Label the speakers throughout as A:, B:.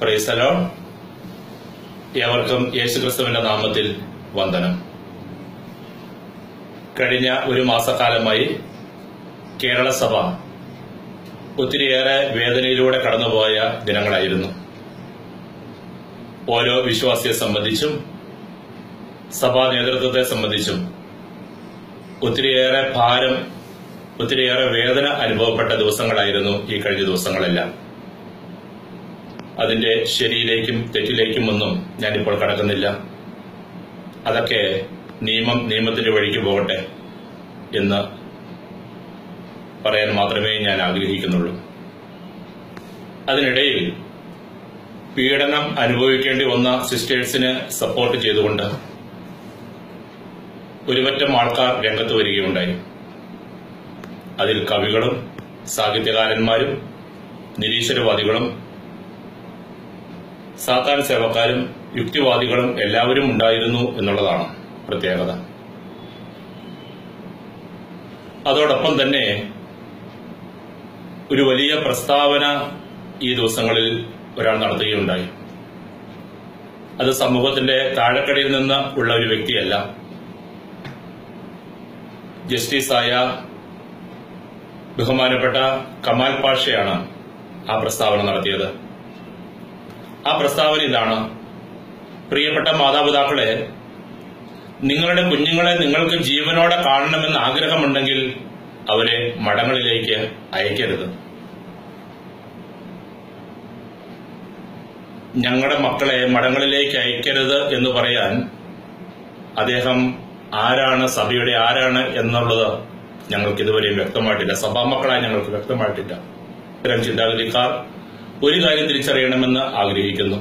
A: പ്രൈസലോ ഏവർക്കും യേശുക്രിസ്തുവിന്റെ നാമത്തിൽ വന്ദനം കഴിഞ്ഞ ഒരു മാസക്കാലമായി കേരള സഭ ഒത്തിരിയേറെ വേദനയിലൂടെ കടന്നുപോയ ദിനങ്ങളായിരുന്നു ഓരോ വിശ്വാസിയെ സംബന്ധിച്ചും സഭാ നേതൃത്വത്തെ സംബന്ധിച്ചും ഒത്തിരിയേറെ ഭാരം ഒത്തിരിയേറെ വേദന അനുഭവപ്പെട്ട ദിവസങ്ങളായിരുന്നു ഈ കഴിഞ്ഞ ദിവസങ്ങളെല്ലാം അതിന്റെ ശരിയിലേക്കും തെറ്റിലേക്കും ഒന്നും ഞാനിപ്പോൾ കടക്കുന്നില്ല അതൊക്കെ നിയമം നിയമത്തിന്റെ വഴിക്ക് പോകട്ടെ എന്ന് പറയാൻ മാത്രമേ ഞാൻ ആഗ്രഹിക്കുന്നുള്ളൂ അതിനിടയിൽ പീഡനം അനുഭവിക്കേണ്ടി വന്ന സിസ്റ്റേഴ്സിന് സപ്പോർട്ട് ചെയ്തുകൊണ്ട് ഒരുപറ്റം ആൾക്കാർ രംഗത്ത് വരികയുണ്ടായി അതിൽ കവികളും സാഹിത്യകാരന്മാരും നിരീശ്വരവാദികളും സാത്താൻ സേവക്കാരും യുക്തിവാദികളും എല്ലാവരും ഉണ്ടായിരുന്നു എന്നുള്ളതാണ് പ്രത്യേകത അതോടൊപ്പം തന്നെ ഒരു വലിയ പ്രസ്താവന ഈ ദിവസങ്ങളിൽ ഒരാൾ നടത്തുകയുണ്ടായി അത് സമൂഹത്തിന്റെ താഴെക്കടയിൽ നിന്ന് ഉള്ള ഒരു വ്യക്തിയല്ല ജസ്റ്റിസായ ബഹുമാനപ്പെട്ട കമാൽ പാഷയാണ് ആ പ്രസ്താവന നടത്തിയത് ആ പ്രസ്താവന ഇതാണ് പ്രിയപ്പെട്ട മാതാപിതാക്കളെ നിങ്ങളുടെ കുഞ്ഞുങ്ങളെ നിങ്ങൾക്ക് ജീവനോടെ കാണണമെന്ന് ആഗ്രഹമുണ്ടെങ്കിൽ അവരെ മഠങ്ങളിലേക്ക് അയക്കരുത് ഞങ്ങളുടെ മക്കളെ മഠങ്ങളിലേക്ക് അയക്കരുത് എന്ന് പറയാൻ അദ്ദേഹം ആരാണ് സഭയുടെ ആരാണ് എന്നുള്ളത് ഞങ്ങൾക്ക് ഇതുവരെയും വ്യക്തമായിട്ടില്ല സഭാമക്കളായി ഞങ്ങൾക്ക് വ്യക്തമായിട്ടില്ല ഇത്തരം ചിന്താഗതിക്കാർ ഒരു കാര്യം തിരിച്ചറിയണമെന്ന് ആഗ്രഹിക്കുന്നു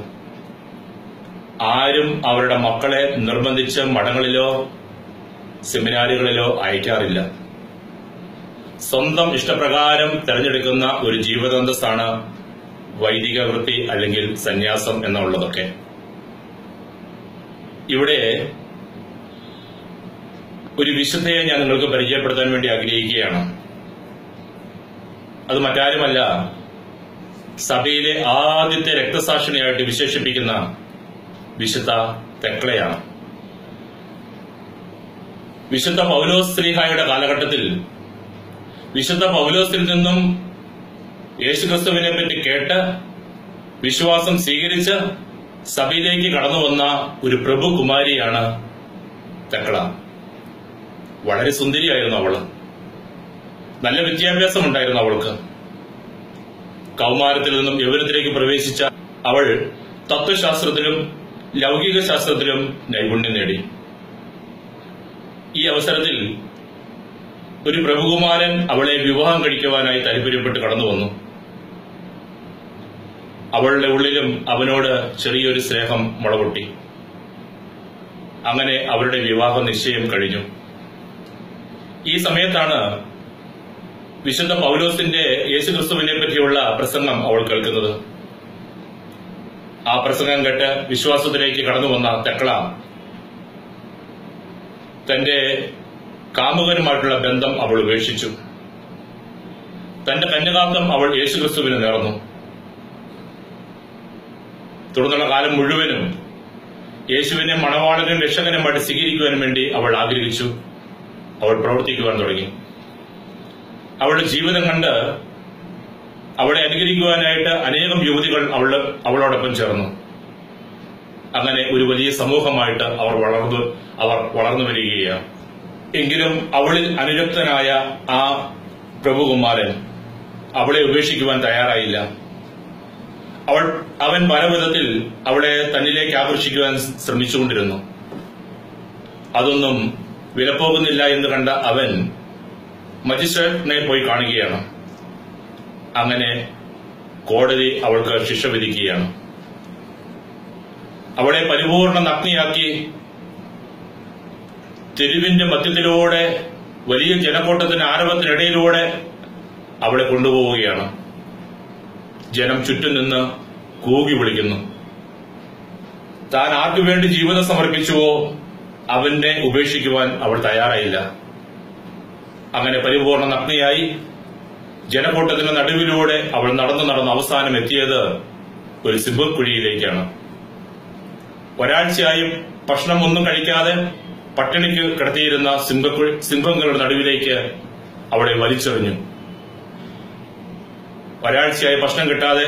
A: ആരും അവരുടെ മക്കളെ നിർബന്ധിച്ച് മഠങ്ങളിലോ സെമിനാറുകളിലോ അയക്കാറില്ല സ്വന്തം ഇഷ്ടപ്രകാരം തെരഞ്ഞെടുക്കുന്ന ഒരു ജീവിതാന്തസ്സാണ് വൈദിക വൃത്തി അല്ലെങ്കിൽ സന്യാസം എന്നുള്ളതൊക്കെ ഇവിടെ ഒരു വിശുദ്ധയെ ഞാൻ നിങ്ങൾക്ക് പരിചയപ്പെടുത്താൻ വേണ്ടി ആഗ്രഹിക്കുകയാണ് അത് മറ്റാരുമല്ല സഭയിലെ ആദ്യത്തെ രക്തസാക്ഷിണിയായിട്ട് വിശേഷിപ്പിക്കുന്ന വിശുദ്ധ തെക്ലയാണ് വിശുദ്ധ പൗലോസ് ശ്രീഹായുടെ കാലഘട്ടത്തിൽ വിശുദ്ധ പൗലോസിൽ നിന്നും യേശുക്രിസ്തുവിനെ പറ്റി കേട്ട് വിശ്വാസം സ്വീകരിച്ച് സഭയിലേക്ക് കടന്നു വന്ന ഒരു പ്രഭുകുമാരിയാണ് തെക്ല വളരെ സുന്ദരിയായിരുന്നു അവള് നല്ല വിദ്യാഭ്യാസം ഉണ്ടായിരുന്നു അവൾക്ക് കൗമാരത്തിൽ നിന്നും യൗവനത്തിലേക്ക് പ്രവേശിച്ച അവൾ തത്വശാസ്ത്രത്തിലും ലൗകിക ശാസ്ത്രത്തിലും നൈപുണ്യം നേടി ഈ അവസരത്തിൽ ഒരു പ്രഭുകുമാരൻ അവളെ വിവാഹം കഴിക്കുവാനായി താല്പര്യപ്പെട്ട് കടന്നു വന്നു അവളുടെ ഉള്ളിലും അവനോട് ചെറിയൊരു സ്നേഹം മുളപൊട്ടി അങ്ങനെ അവരുടെ വിവാഹ നിശ്ചയം കഴിഞ്ഞു ഈ സമയത്താണ് വിശുദ്ധ പൗലോസിന്റെ യേശുക്രിസ്തുവിനെ പറ്റിയുള്ള പ്രസംഗം അവൾ കേൾക്കുന്നത് ആ പ്രസംഗം കേട്ട് വിശ്വാസത്തിലേക്ക് കടന്നു വന്ന തെക്കള തന്റെ കാമുകനുമായിട്ടുള്ള ബന്ധം അവൾ ഉപേക്ഷിച്ചു തന്റെ കന്യകാന്തം അവൾ യേശുക്രിസ്തുവിന് നേർന്നു തുടർന്നുള്ള കാലം മുഴുവനും യേശുവിനെ മണവാളനും രക്ഷകനുമായിട്ട് സ്വീകരിക്കുവാൻ വേണ്ടി അവൾ ആഗ്രഹിച്ചു അവൾ പ്രവർത്തിക്കുവാൻ തുടങ്ങി അവളുടെ ജീവിതം കണ്ട് അവളെ അനുകരിക്കുവാനായിട്ട് അനേകം യുവതികൾ അവളുടെ അവളോടൊപ്പം ചേർന്നു അങ്ങനെ ഒരു വലിയ സമൂഹമായിട്ട് അവർ വളർന്നു അവർ വളർന്നു വരികയാണ് എങ്കിലും അവളിൽ അനുരക്തനായ ആ പ്രഭുകുമാരൻ അവളെ ഉപേക്ഷിക്കുവാൻ തയ്യാറായില്ല അവൾ അവൻ പല വിധത്തിൽ അവളെ തന്നിലേക്ക് ആകർഷിക്കുവാൻ ശ്രമിച്ചുകൊണ്ടിരുന്നു അതൊന്നും വിലപ്പോകുന്നില്ല എന്ന് കണ്ട അവൻ മജിസ്ട്രേറ്റിനെ പോയി കാണുകയാണ് അങ്ങനെ കോടതി അവൾക്ക് ശിക്ഷ വിധിക്കുകയാണ് അവളെ പരിപൂർണ നഗ്നിയാക്കി തെരുവിന്റെ മധ്യത്തിലൂടെ വലിയ ജനക്കൂട്ടത്തിന് ആരവത്തിനിടയിലൂടെ അവളെ കൊണ്ടുപോവുകയാണ് ജനം ചുറ്റും നിന്ന് കൂകി വിളിക്കുന്നു താൻ ആർക്കു വേണ്ടി ജീവിതം സമർപ്പിച്ചുവോ അവനെ ഉപേക്ഷിക്കുവാൻ അവൾ തയ്യാറായില്ല അങ്ങനെ പരിപൂർണ നഗ്നയായി ജനക്കൂട്ടത്തിന്റെ നടുവിലൂടെ അവൾ നടന്നു നടന്ന് അവസാനം എത്തിയത് ഒരു സിംഹക്കുഴിയിലേക്കാണ് ഒരാഴ്ചയായും ഭക്ഷണം ഒന്നും കഴിക്കാതെ പട്ടിണിക്ക് കിടത്തിയിരുന്ന സിംഹക്കുഴി സിംഹങ്ങളുടെ നടുവിലേക്ക് അവിടെ വലിച്ചെറിഞ്ഞു ഒരാഴ്ചയായി ഭക്ഷണം കിട്ടാതെ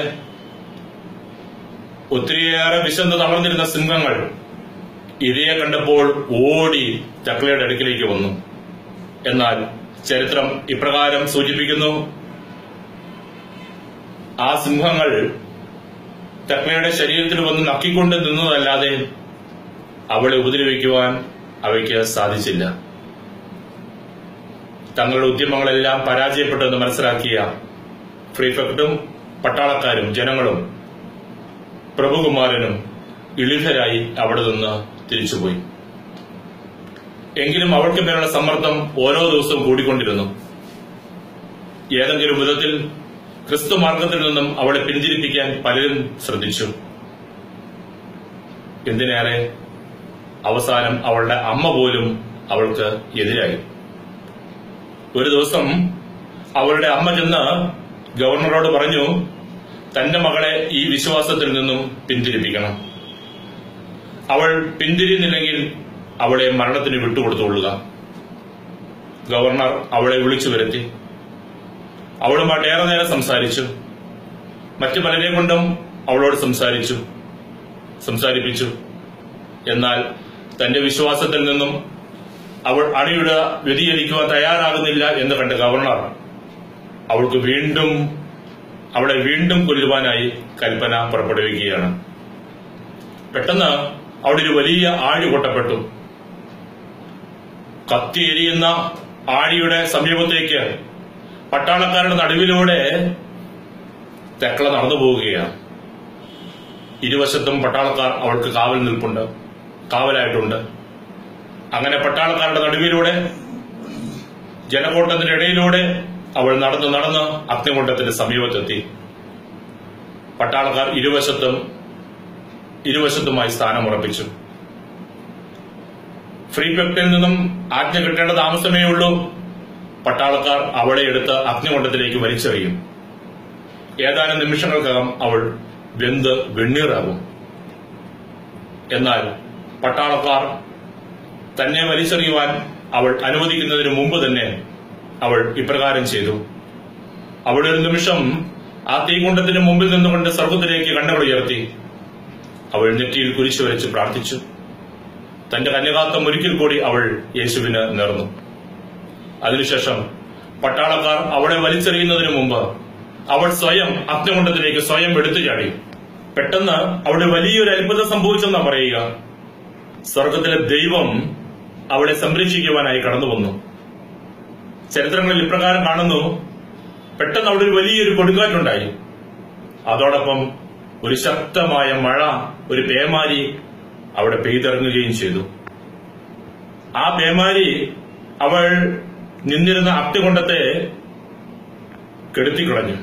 A: ഒത്തിരിയേറെ വിശന്ന് തളർന്നിരുന്ന സിംഹങ്ങൾ ഇരയെ കണ്ടപ്പോൾ ഓടി ചക്രയുടെ അടുക്കിലേക്ക് വന്നു എന്നാൽ ചരിത്രം ഇപ്രകാരം സൂചിപ്പിക്കുന്നു ആ സിംഹങ്ങൾ ചക്രയുടെ ശരീരത്തിൽ വന്ന് നക്കിക്കൊണ്ട് നിന്നതല്ലാതെ അവളെ ഉപദ്രവിക്കുവാൻ അവയ്ക്ക് സാധിച്ചില്ല തങ്ങളുടെ ഉദ്യമങ്ങളെല്ലാം പരാജയപ്പെട്ടെന്ന് മനസ്സിലാക്കിയ ഫ്രീഫക്റ്റും പട്ടാളക്കാരും ജനങ്ങളും പ്രഭുകുമാരനും ഇളിതരായി അവിടെ നിന്ന് തിരിച്ചുപോയി എങ്കിലും അവൾക്ക് മേലുള്ള സമ്മർദ്ദം ഓരോ ദിവസവും കൂടിക്കൊണ്ടിരുന്നു ഏതെങ്കിലും വിധത്തിൽ ക്രിസ്തു മാർഗത്തിൽ നിന്നും അവളെ പിന്തിരിപ്പിക്കാൻ പലരും ശ്രദ്ധിച്ചു എന്തിനേറെ അവസാനം അവളുടെ അമ്മ പോലും അവൾക്ക് എതിരായി ഒരു ദിവസം അവളുടെ അമ്മ ചെന്ന് ഗവർണറോട് പറഞ്ഞു തന്റെ മകളെ ഈ വിശ്വാസത്തിൽ നിന്നും പിന്തിരിപ്പിക്കണം അവൾ പിന്തിരിയുന്നില്ലെങ്കിൽ അവളെ മരണത്തിന് വിട്ടുകൊടുത്തുകൊള്ളുക ഗവർണർ അവളെ വിളിച്ചു വരുത്തി അവളുമായിട്ട് ഏറെ നേരം സംസാരിച്ചു മറ്റു പലരെ കൊണ്ടും അവളോട് സംസാരിച്ചു സംസാരിപ്പിച്ചു എന്നാൽ തന്റെ വിശ്വാസത്തിൽ നിന്നും അവൾ അണിയുടെ വ്യതിചലിക്കുവാൻ തയ്യാറാകുന്നില്ല എന്ന് കണ്ട ഗവർണർ അവൾക്ക് വീണ്ടും അവളെ വീണ്ടും കൊല്ലുവാനായി കൽപ്പന പുറപ്പെടുവിക്കുകയാണ് പെട്ടെന്ന് അവിടെ ഒരു വലിയ ആഴി കൊട്ടപ്പെട്ടു കത്തി എരിയുന്ന ആഴിയുടെ സമീപത്തേക്ക് പട്ടാളക്കാരുടെ നടുവിലൂടെ തെക്കള നടന്നു പോവുകയാണ് ഇരുവശത്തും പട്ടാളക്കാർ അവൾക്ക് കാവൽ നിൽപ്പുണ്ട് കാവലായിട്ടുണ്ട് അങ്ങനെ പട്ടാളക്കാരുടെ നടുവിലൂടെ ജനക്കൂട്ടത്തിന്റെ ഇടയിലൂടെ അവൾ നടന്ന് നടന്ന് അഗ്നികുണ്ഡത്തിന്റെ സമീപത്തെത്തി പട്ടാളക്കാർ ഇരുവശത്തും ഇരുവശത്തുമായി സ്ഥാനമുറപ്പിച്ചു ഫ്രീ പെക്റ്റിൽ നിന്നും ആജ്ഞ കിട്ടേണ്ട താമസമേ ഉള്ളൂ പട്ടാളക്കാർ അവളെ എടുത്ത് അഗ്നികുണ്ഡത്തിലേക്ക് വലിച്ചെറിയും ഏതാനും നിമിഷങ്ങൾക്കകം അവൾ വെന്ത് വെണ്ണീറാകും എന്നാൽ പട്ടാളക്കാർ തന്നെ വലിച്ചെറിയുവാൻ അവൾ അനുവദിക്കുന്നതിന് മുമ്പ് തന്നെ അവൾ ഇപ്രകാരം ചെയ്തു അവൾ ഒരു നിമിഷം ആ തീകുണ്ടത്തിന് മുമ്പിൽ നിന്നുകൊണ്ട് സർവത്തിലേക്ക് കണ്ണുകൾ ഉയർത്തി അവൾ നെറ്റിയിൽ കുരിശു വരച്ച് പ്രാർത്ഥിച്ചു തന്റെ കന്യകാത്വം ഒരിക്കൽ കൂടി അവൾ യേശുവിന് നേർന്നു അതിനുശേഷം പട്ടാളക്കാർ അവളെ വലിച്ചെറിയുന്നതിന് മുമ്പ് അവൾ സ്വയം അഗ്നികുണ്ടത്തിലേക്ക് സ്വയം എടുത്തു ചാടി പെട്ടെന്ന് അവിടെ വലിയൊരു അത്ഭുതം സംഭവിച്ചെന്നാ പറയുക സ്വർഗത്തിലെ ദൈവം അവളെ സംരക്ഷിക്കുവാനായി കടന്നു വന്നു ചരിത്രങ്ങളിൽ ഇപ്രകാരം കാണുന്നു പെട്ടെന്ന് അവിടെ ഒരു വലിയൊരു കൊടുങ്കാറ്റുണ്ടായി അതോടൊപ്പം ഒരു ശക്തമായ മഴ ഒരു പേമാരി അവിടെ പെയ്തിറങ്ങുകയും ചെയ്തു ആ പേമാരി അവൾ നിന്നിരുന്ന അഗ്നികുണ്ടത്തെ കെടുത്തിക്കളഞ്ഞു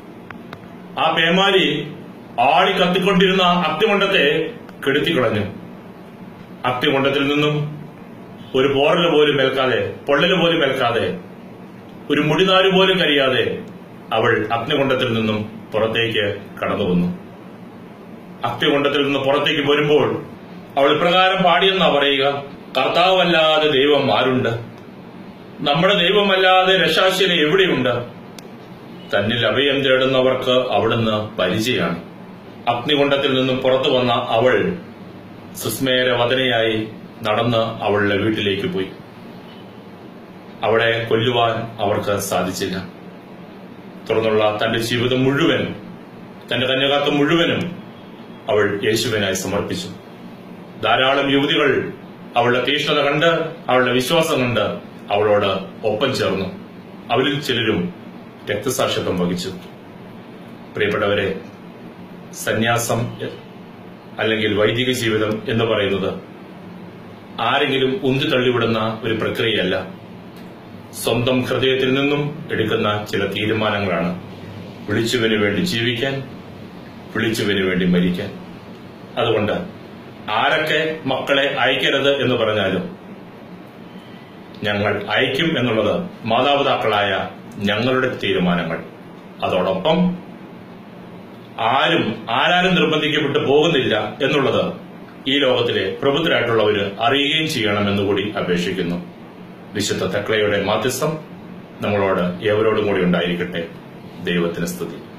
A: ആ പേമാരി ആളി കത്തിക്കൊണ്ടിരുന്ന അഗ്നികുണ്ടത്തെ കെടുത്തിക്കളഞ്ഞു അഗ്നികുണ്ടത്തിൽ നിന്നും ഒരു പോറല് പോലും ഏൽക്കാതെ പൊള്ളല് പോലും ഏൽക്കാതെ ഒരു മുടിനാര് പോലും കരിയാതെ അവൾ അഗ്നികുണ്ടത്തിൽ നിന്നും പുറത്തേക്ക് കടന്നു വന്നു അഗ്നികുണ്ടത്തിൽ നിന്ന് പുറത്തേക്ക് വരുമ്പോൾ അവൾ ഇപ്രകാരം പാടിയെന്നാ പറയുക കർത്താവല്ലാതെ ദൈവം ആരുണ്ട് നമ്മുടെ ദൈവമല്ലാതെ രശാശില എവിടെയുണ്ട് തന്നിൽ അഭയം തേടുന്നവർക്ക് അവിടുന്ന് പരിചയമാണ് അഗ്നികുണ്ടത്തിൽ നിന്നും പുറത്തു വന്ന അവൾ സുസ്മേര വദനയായി നടന്ന് അവളുടെ വീട്ടിലേക്ക് പോയി അവളെ കൊല്ലുവാൻ അവർക്ക് സാധിച്ചില്ല തുടർന്നുള്ള തന്റെ ജീവിതം മുഴുവൻ തന്റെ കന്യകാത്വം മുഴുവനും അവൾ യേശുവിനായി സമർപ്പിച്ചു ധാരാളം യുവതികൾ അവളുടെ തീഷ്ണത കണ്ട് അവളുടെ വിശ്വാസം കണ്ട് അവളോട് ഒപ്പം ചേർന്നു അവരിൽ ചിലരും രക്തസാക്ഷിത്വം വഹിച്ചു പ്രിയപ്പെട്ടവരെ സന്യാസം അല്ലെങ്കിൽ വൈദിക ജീവിതം എന്ന് പറയുന്നത് ആരെങ്കിലും ഉന്തി തള്ളിവിടുന്ന ഒരു പ്രക്രിയയല്ല സ്വന്തം ഹൃദയത്തിൽ നിന്നും എടുക്കുന്ന ചില തീരുമാനങ്ങളാണ് വിളിച്ചുവിന് വേണ്ടി ജീവിക്കാൻ വിളിച്ചുവിന് വേണ്ടി മരിക്കാൻ അതുകൊണ്ട് ആരൊക്കെ മക്കളെ അയക്കരുത് എന്ന് പറഞ്ഞാലും ഞങ്ങൾ അയക്കും എന്നുള്ളത് മാതാപിതാക്കളായ ഞങ്ങളുടെ തീരുമാനങ്ങൾ അതോടൊപ്പം ആരും ആരാരും നിർബന്ധിക്കപ്പെട്ട് പോകുന്നില്ല എന്നുള്ളത് ഈ ലോകത്തിലെ പ്രബുദ്ധരായിട്ടുള്ളവര് അറിയുകയും ചെയ്യണമെന്ന് കൂടി അപേക്ഷിക്കുന്നു വിശുദ്ധ തെക്ലയുടെ മാധ്യസ്ഥം നമ്മളോട് ഏവരോടും കൂടി ഉണ്ടായിരിക്കട്ടെ ദൈവത്തിന് സ്തുതി